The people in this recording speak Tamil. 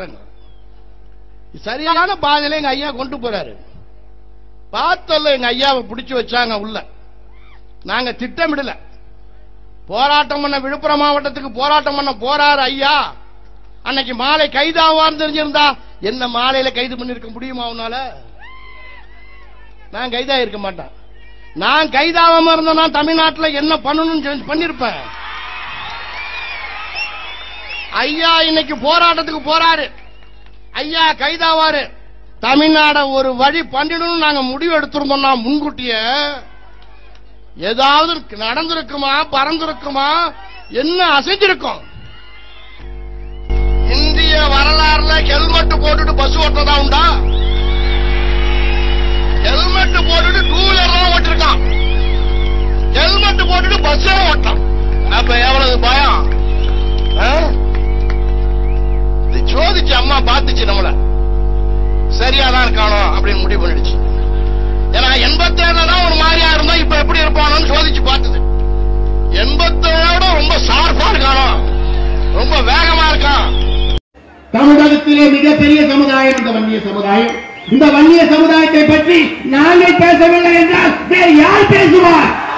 சரியான பாதையில எங்க ஐயா கொண்டு போறாரு பார்த்தல எங்க ஐயாவை பிடிச்சு வச்சாங்க உள்ள நாங்க திட்டமிடல போராட்டம் பண்ண விழுப்புரம் மாவட்டத்துக்கு போராட்டம் பண்ண போறாரு ஐயா அன்னைக்கு மாலை கைதாவான்னு தெரிஞ்சிருந்தா என்ன மாலையில கைது பண்ணிருக்க முடியுமா அவனால நான் கைதா இருக்க மாட்டேன் நான் கைதாவாம இருந்தேன்னா தமிழ்நாட்டுல என்ன பண்ணணும்னு செஞ்சு- பண்ணிருப்பேன் ஐயா இன்னைக்கு போராட்டத்துக்கு போறாரு ஐயா கைதாவாரு தமிழ்நாட ஒரு வழி பண்ணிடணும் நாங்க முடிவு எடுத்திருந்தோம்னா முன்கூட்டிய ஏதாவது நடந்திருக்குமா பறந்திருக்குமா என்ன அசைஞ்சிருக்கும் இந்திய வரலாறுல ஹெல்மெட் போட்டுட்டு பஸ் ஓட்டுறதா உண்டா ஹெல்மெட் போட்டுட்டு டூ வீலர் தான் ஓட்டிருக்கான் ஹெல்மெட் போட்டுட்டு பஸ் ஓட்டான் அப்ப எவ்வளவு பயம் ஆ? இது சோதிச்சு அம்மா பாத்துச்சு நம்மள சரியாதான் இருக்கானோ அப்படின்னு முடிவு பண்ணிடுச்சு ஏன்னா எண்பத்தேழுல தான் ஒரு மாதிரியா இருந்தா இப்ப எப்படி இருப்பானோன்னு சோதிச்சு பார்த்தது எண்பத்தேழோட ரொம்ப ஷார்ப்பா இருக்கானோ ரொம்ப வேகமா இருக்கான் தமிழகத்திலே மிகப்பெரிய சமுதாயம் இந்த வன்னிய சமுதாயம் இந்த வன்னிய சமுதாயத்தை பற்றி நாங்கள் பேசவில்லை என்றால் வேறு யார் பேசுவார்